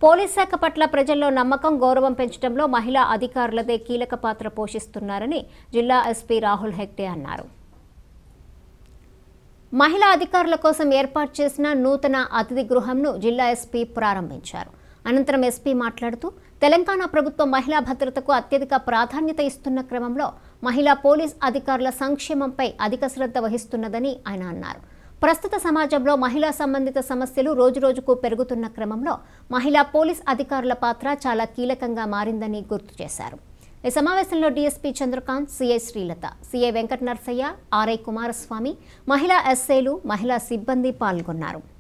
police శాఖ పట్ల ప్రజల్లో నమ్మకం గౌరవం పెంచడంలో మహిళా అధికారులదే కీలక పాత్ర పోషిస్తున్నారని జిల్లా ఎస్పీ రాహుల్ హెగ్డే అన్నారు మహిళా అధికారుల కోసం ఏర్పాటు చేసిన నూతన అతిథి గృహంను జిల్లా ఎస్పీ ప్రారంభించారు అనంతరం ఎస్పీ మాట్లాడుతూ తెలంగాణ ప్రభుత్వం మహిళా భద్రతకు అత్యధిక ప్రాధాన్యత ఇస్తున్న క్రమంలో మహిళా పోలీస్ అధికారుల సంక్షేమంపై అధిక శ్రద్ధ వహిస్తున్నదని ఆయన అన్నారు ప్రస్తుత సమాజంలో మహిళా సంబంధిత సమస్యలు రోజురోజుకు పెరుగుతున్న క్రమంలో మహిళా పోలీస్ అధికారుల పాత్ర చాలా కీలకంగా మారిందని గుర్తు చేశారు ఈ సమావేశంలో DSP Chandrakant CI Srilatha CI Venkata Narasaiah RI Kumaraswamy మహిళా ఎస్ఐలు మహిళా సిబ్బంది పాల్గొన్నారు